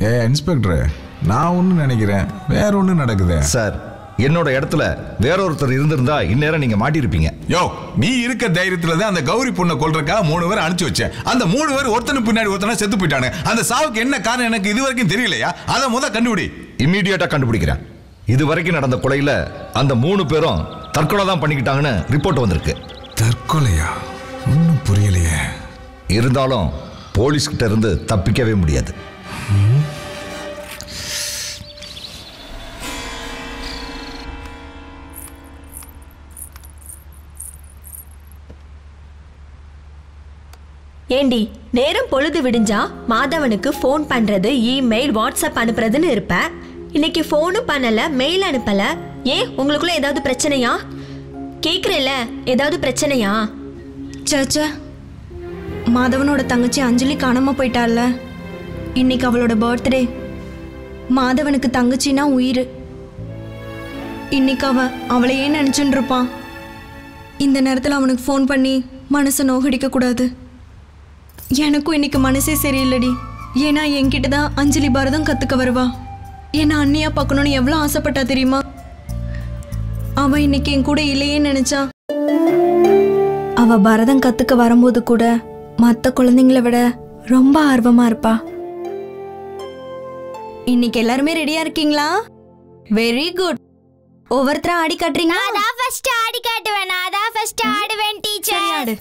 ஏ inspector நான் ஒன்று நினைக்கிறேன் வேற ஒன்று நடக்குதே சார் என்னோட இடத்துல வேற ஒருத்தர் இருந்திருந்தா இந்நேரம் நீங்க மாட்டியிருப்பீங்க யோ நீ இருக்க தைரியத்துல தான் அந்த கௌரி பொண்ணை கொல்றக்கா மூணு பேர் அனுப்பிச்சு வச்சேன் அந்த மூணு பேர் ஒருத்தனுக்கு பின்னாடி ஒருத்தனா செத்து போயிட்டானு அந்த சாவுக்கு என்ன காரணம் எனக்கு இது வரைக்கும் தெரியலையா அதை முத கண்டுபிடி இம்மீடியட்டா கண்டுபிடிக்கிறேன் இது வரைக்கும் நடந்த கொலையில அந்த மூணு பேரும் தற்கொலை தான் பண்ணிக்கிட்டாங்கன்னு ரிப்போர்ட் வந்திருக்கு தற்கொலையா ஒன்றும் புரியலையே இருந்தாலும் போலீஸ் கிட்ட இருந்து தப்பிக்கவே முடியாது ஏண்டி நேரம் பொழுது விடிஞ்சா மாதவனுக்கு ஃபோன் பண்றது இமெயில் வாட்ஸ்அப் அனுப்புறதுன்னு இருப்ப இன்னைக்கு ஃபோனும் பண்ணல மெயில் அனுப்பல ஏன் உங்களுக்குள்ள ஏதாவது பிரச்சனையா கேக்குறேல ஏதாவது பிரச்சனையா சச்சா மாதவனோட தங்கச்சி அஞ்சலி காணாம போயிட்டாள்ல இன்னைக்கு அவளோட பர்த்டே மாதவனுக்கு தங்கச்சினா உயிர் இன்னைக்கு அவன் அவளையே நினைச்சுட்டு இருப்பான் இந்த நேரத்தில் அவனுக்கு ஃபோன் பண்ணி மனசை நோகடிக்க கூடாது எனக்கும் இன்னைக்கு மனசே சரியில்லடி ஏன்னா என்கிட்ட தான் அஞ்சலி பரதம் கத்துக்க வருவா ஏன்னா அண்ணியா பார்க்கணும்னு எவ்வளோ ஆசைப்பட்டா தெரியுமா அவன் இன்னைக்கு என் கூட இல்லையே நினைச்சா அவ பரதம் கத்துக்க வரும்போது கூட மற்ற குழந்தைங்கள விட ரொம்ப ஆர்வமா இருப்பா இன்னைக்கு எல்லாருமே ரெடியா இருக்கீங்களா வெரி குட் ஒவ்வொருத்தரா ஆடி காட்டுறீங்க நான் தான் ஃபர்ஸ்ட் ஆடி காட்டுவேன் நான் தான் ஃபர்ஸ்ட் ஆடுவேன் டீச்சர் ஆடு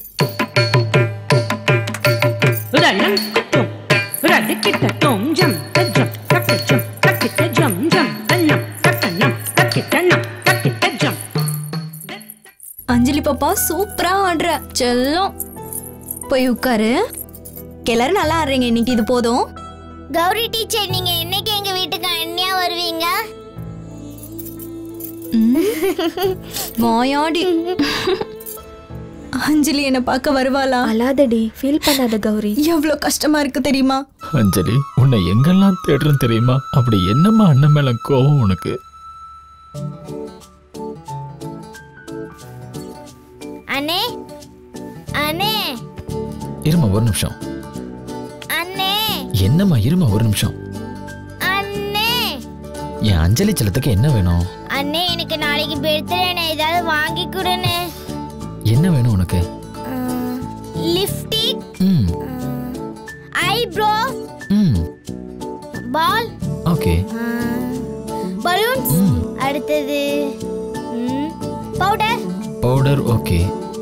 Ralang kutum, radikita tom jam, tajam, takajam, takita jam jam, tanam, takanam, takitanam, takita jam. அஞ்சலி பாப்பா சூப்பரா ஆடுற செல்லம் போய் உட்காரு எல்லாரும் நல்லா ஆடுறீங்க இன்னைக்கு இது போதும் கௌரி டீச்சர் நீங்க என்னைக்கு எங்க வீட்டுக்கு அண்ணியா வருவீங்க வாயாடி அஞ்சலி என்ன பார்க்க வருவாளா அழாதடி ஃபீல் பண்ணாத கௌரி எவ்வளவு கஷ்டமா இருக்கு தெரியுமா அஞ்சலி உன்னை எங்கெல்லாம் தேடுறேன் தெரியுமா அப்படி என்னம்மா அண்ணன் மேல கோவம் உனக்கு அண்ணே அண்ணே இருமா ஒரு நிமிஷம் அண்ணே என்னம்மா இருமா ஒரு நிமிஷம் அண்ணே என் அஞ்சலி செல்லத்துக்கு என்ன வேணும் அண்ணே எனக்கு நாளைக்கு பர்த்டே ஏதாவது வாங்கி கொடுன்னு என்ன வேணும் உனக்கு லிப்டிக் ம் ஐப்ரோ ம் பால் ஓகே பலூன்ஸ் ம் அடுத்தது பவுடர் பவுடர் ஓகே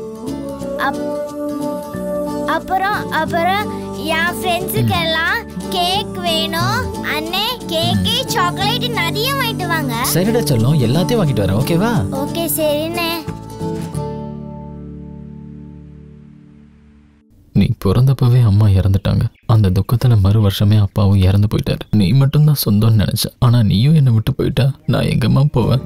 அப்புறம் அப்புறம் என் ஃப்ரெண்ட்ஸுக்கெல்லாம் கேக் வேணும் அண்ணே கேக்கு சாக்லேட் நிறைய வாங்கிட்டு வாங்க சரிடா செல்லம் எல்லாத்தையும் வாங்கிட்டு வரேன் ஓகேவா ஓகே சரிண்ணே நீ பிறந்தப்பவே அம்மா இறந்துட்டாங்க அந்த துக்கத்துல மறு வருஷமே அப்பாவும் இறந்து போயிட்டாரு நீ மட்டும்தான் சொந்தம்னு நினைச்ச ஆனா நீயும் என்னை விட்டு போயிட்டா நான் எங்கம்மா போவேன்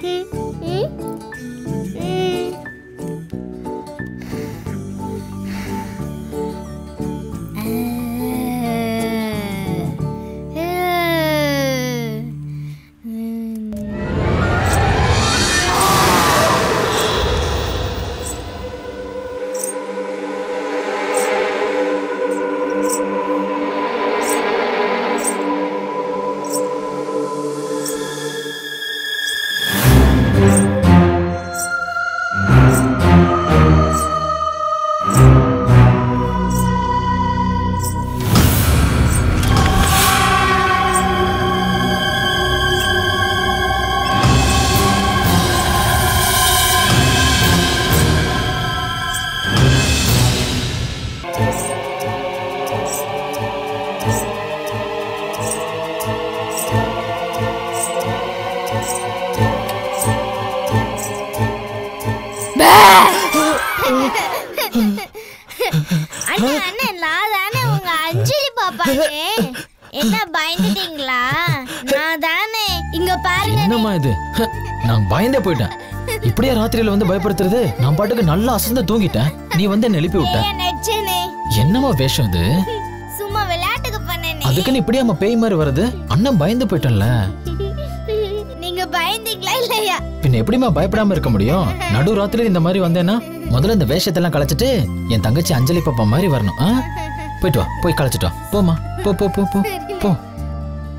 அண்ணா அண்ணா நான் தானே உங்க அஞ்சலி பாப்பாங்க என்ன பயந்துட்டீங்களா நான் தானே இங்க பாருங்க என்னம்மா இது ஹ, நான் பயந்தே போயிட்டேன் இப்படியே ராத்திரியில வந்து பயப்படுத்துறது நான் பாட்டுக்கு நல்லா அசந்து தூங்கிட்டேன் நீ வந்து என்ன எழுப்பி விட்ட ஏன் நடிச்சேனே என்னம்மா வேஷம் இது சும்மா விளையாட்டுக்கு பண்ணேனே அதுக்குன்னு இப்படியாம்மா பேய் மாதிரி வருது அண்ணன் பயந்து போயிட்டேன்ல நீங்க பயந்தீங்களா இல்லையா பின்ன எப்படிம்மா பயப்படாம இருக்க முடியும் நடு ராத்திரி இந்த மாதிரி வந்தேன்னா முதல்ல இந்த வேஷத்தெல்லாம் களைச்சிட்டு என் தங்கச்சி அஞ்சலி பாப்பா மாதிரி வரணும் ஆ? போயிட்டு வா போய் களைச்சிட்டு வா போம்மா போ போ போ போ போ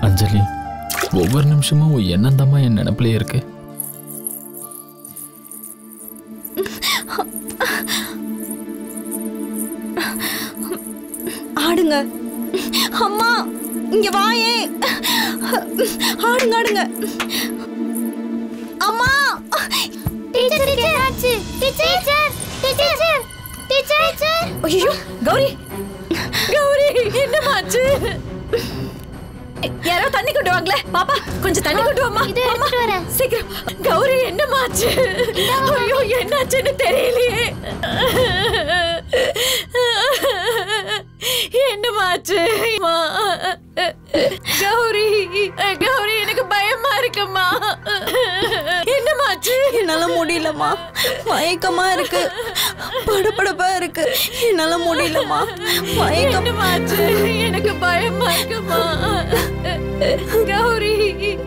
அஞ்சலி ஒவ்வொரு நிமிஷமும் உன் எண்ணந்தாம்மா என் நினப்பிலே இருக்கு ஆடுங்க அம்மா இங்க வாயே ஆடுங்க ஆடுங்க அம்மா டீச்சர் டீச்சர் ஆச்சு டீச்சர் டீச்சர் டீச்சர் டீச்சர் ஐயோ கௌரி கௌரி என்னமாச்சு யாரோ தண்ணி கொண்டு வாங்களே பாப்பா கொஞ்சம் தண்ணி கொண்டு வாமா இதோ எடுத்துட்டு வரேன். சீக்கிரம் கௌரி என்னமாச்சு ஐயோ என்னாச்சுன்னு தெரியலையே என்னமாச்சு அம்மா. கௌரி கௌரி எனக்கு பயமா இருக்குமா என்னமாச்சு என்னால முடியலம்மா மயக்கமா இருக்கு படபடப்பா இருக்கு என்னால முடியலம்மா மயக்கம் என்னமாச்சு எனக்கு பயமா இருக்குமா கௌரி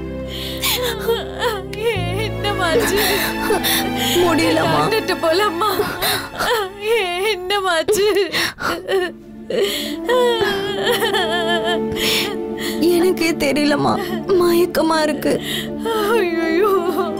என்னமாச்சு முடியலம்மா டாக்டர்கிட்ட போலாமா என்னமாச்சு எனக்கே தெரியலம்மா மயக்கமா இருக்கு ஐயோ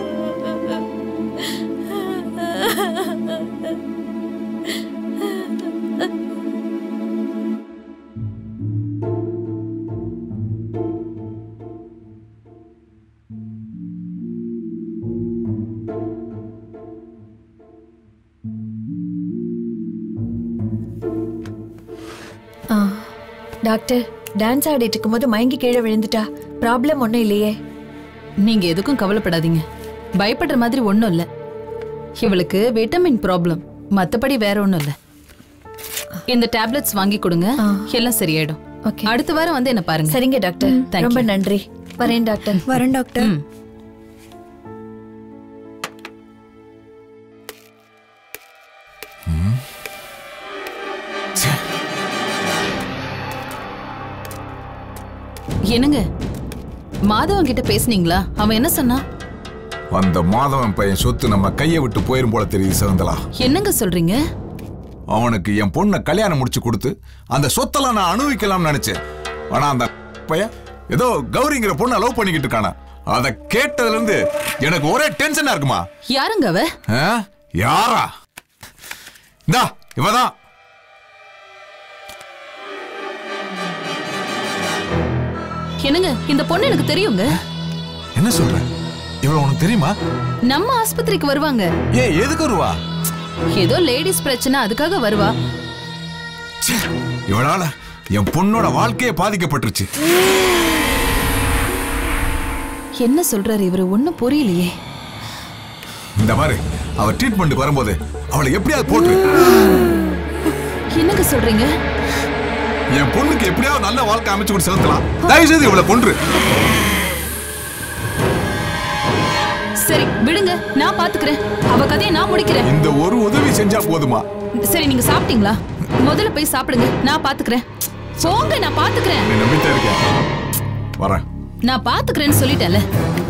டாக்டர் டான்ஸ் ஆடிட்டு இருக்கும்போது மயங்கி கீழே விழுந்துட்டா ப்ராப்ளம் ஒன்றும் இல்லையே நீங்க எதுக்கும் கவலைப்படாதீங்க பயப்படுற மாதிரி ஒண்ணும் இல்ல இவளுக்கு விட்டமின் ப்ராப்ளம் மத்தபடி வேற ஒண்ணும் இல்ல இந்த டேப்லெட்ஸ் வாங்கி கொடுங்க எல்லாம் சரியாயிடும் ஓகே அடுத்த வாரம் வந்து என்ன பாருங்க சரிங்க டாக்டர் thank ரொம்ப you. நன்றி வரேன் டாக்டர் வரேன் டாக்டர் ம். என்னங்க மாதவன் கிட்ட பேசுனீங்களா அவன் என்ன சொன்னா அந்த மாதவன் பையன் சொத்து நம்ம கையை விட்டு போயிரும் போல தெரியுது சகுந்தலா என்னங்க சொல்றீங்க அவனுக்கு என் பொண்ணை கல்யாணம் முடிச்சு கொடுத்து அந்த சொத்தெல்லாம் நான் அனுபவிக்கலாம்னு நினைச்சேன் ஆனா அந்த பையன் ஏதோ கௌரிங்கிற பொண்ணை லவ் பண்ணிக்கிட்டு இருக்கானா அதை கேட்டதுல இருந்து எனக்கு ஒரே டென்ஷனா இருக்குமா யாருங்க அவ ஆ? யாரா இந்தா இவதான் என்னங்க இந்த பொண்ணு எனக்கு தெரியுங்க என்ன சொல்ற இவள உனக்கு தெரியுமா நம்ம ஆஸ்பத்திரிக்கு வருவாங்க ஏ எதுக்கு வருவா ஏதோ லேடிஸ் பிரச்சனை அதுக்காக வருவா ச்சே, இவளால என் பொண்ணோட வாழ்க்கையே பாதிக்கப்பட்டுருச்சு என்ன சொல்றாரு இவரு ஒண்ணும் புரியலையே இந்த மாதிரி அவ ட்ரீட்மெண்ட் வரும்போது அவளை எப்படியாவது போட்டு என்னங்க சொல்றீங்க என் பொண்ணுக்கு எப்படியாவது நல்ல வாழ்க்கை அமைச்சு கொடுத்து செலுத்தலாம் தயவு செய்து இவளை கொன்று சரி விடுங்க நான் பாத்துக்கிறேன் அவ கதையை நான் முடிக்கிறேன் இந்த ஒரு உதவி செஞ்சா போதுமா சரி நீங்க சாப்பிட்டீங்களா முதல்ல போய் சாப்பிடுங்க நான் பாத்துக்கிறேன் போங்க நான் பாத்துக்கிறேன் நீ நம்பித்தான் இருக்கேன் வரேன் நான் பாத்துக்கிறேன்னு சொல்லிட்டேன்ல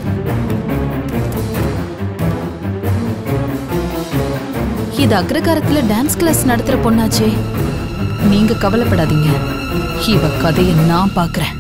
இது அக்ரகாரத்துல டான்ஸ் கிளாஸ் நடத்துற பொண்ணாச்சே நீங்க கவலைப்படாதீங்க இவ கதையை நான் பாக்குறேன்